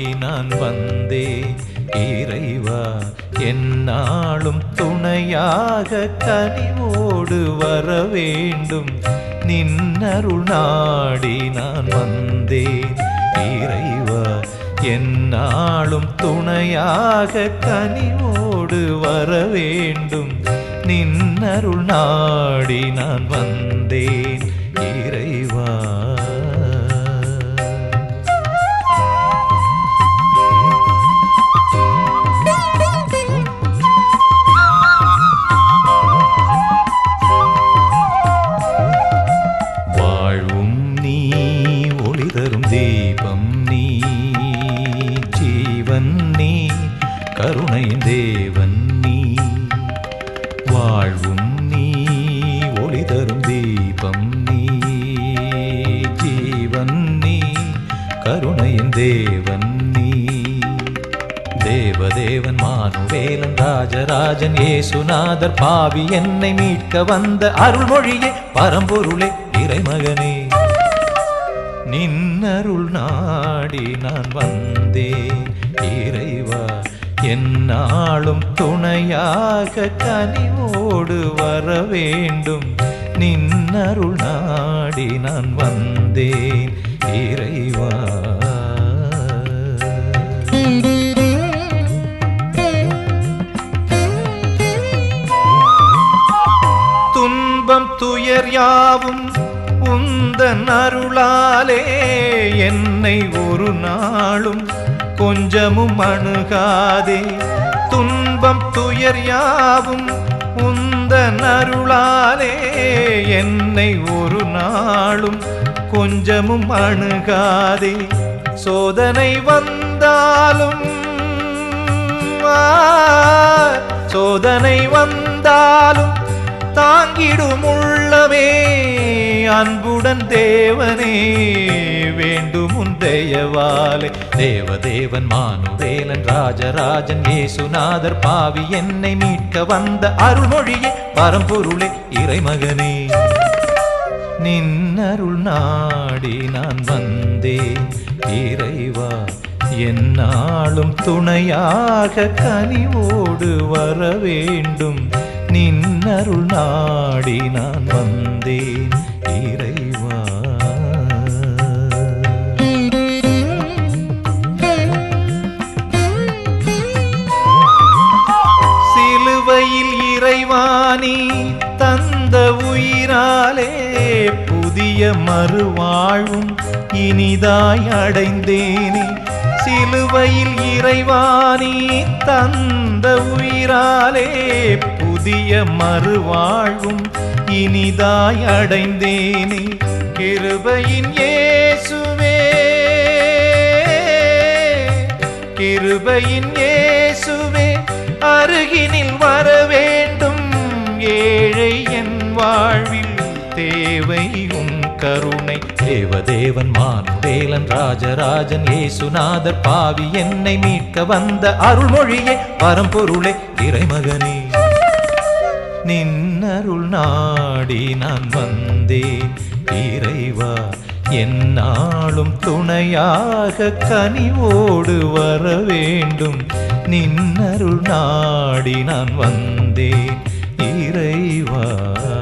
நான் வந்தேன் இறைவா என்னாலும் துணையாக கனிவோடு வர வேண்டும் நின்னருள் நாடி நான் வந்தேன் இறைவா என்னாலும் துணையாக கனிவோடு வர வேண்டும் நின்னருள் நாடி நான் வந்தேன் இறைவா வாழ்வும் நீ ஒளி தரும் தீபம் நீ ஜீவன் நீ கருணையின் தேவன் நீ வாழ்வும் நீ ஒளி தரும் தீபம் நீ ஜீவன் நீ கருணையின் தேவன் நீ தேவதேவன் மானுவேலன் ராஜராஜன் ஏசுநாதர் பாவி என்னை மீட்க வந்த அருள்மொழியே பரம்பொருளே இறைமகனே நின்னருள் நாடி நான் வந்தேன் இறைவா என்னாலும் துணையாக கனிவோடு வர வேண்டும் நின்னருள் நாடி நான் வந்தேன் இறைவா துன்பம் துயர் யாவும் உந்தன் அருளாலே என்னை ஒரு நாளும் கொஞ்சமும் அணுகாதே துன்பம் துயர் யாவும் உந்தன் அருளாலே என்னை ஒரு நாளும் கொஞ்சமும் அணுகாதே சோதனை வந்தாலும் ஆ, சோதனை வந்தாலும் தாங்கிடும் உள்ளமே அன்புடன் தேவனே வேண்டும் உன் தயவாலே தேவதேவன் மானுவேலன் ராஜராஜன் ஏசுநாதர் பாவி என்னை மீட்க வந்த அருள்மொழியே பரம்பொருளே இறைமகனே நின்னருள் நாடி நான் வந்தேன் இறைவா என்னாலும் துணையாக கனிவோடு வர வேண்டும் நின்னருள் நாடி நான் வந்தேன் இறைவா சிலுவையில் இறைவாணி தந்த உயிராலே புதிய மறுவாழ்வும் இனிதாய் அடைந்தேனே சிலுவையில் இறைவாணி தந்த உயிராலே புதிய மறுவாழ்வும் இனிதாய் அடைந்தேனே கிருபையின் இயேசுவே கிருபையின் இயேசுவே அருகினில் வர வேண்டும் ஏழை என் வாழ்வில் தேவை உன் கருணை தேவதேவன் மானுவேலன் ராஜராஜன் ஏசுநாதர் பாவி என்னை மீட்க வந்த அருள்மொழியே பரம்பொருளே இறைமகனே நின்னருள் நாடி நான் வந்தேன் இறைவா என்னாலும் துணையாக கனிவோடு வர வேண்டும் நின்னருள் நாடி நான் வந்தேன் இறைவா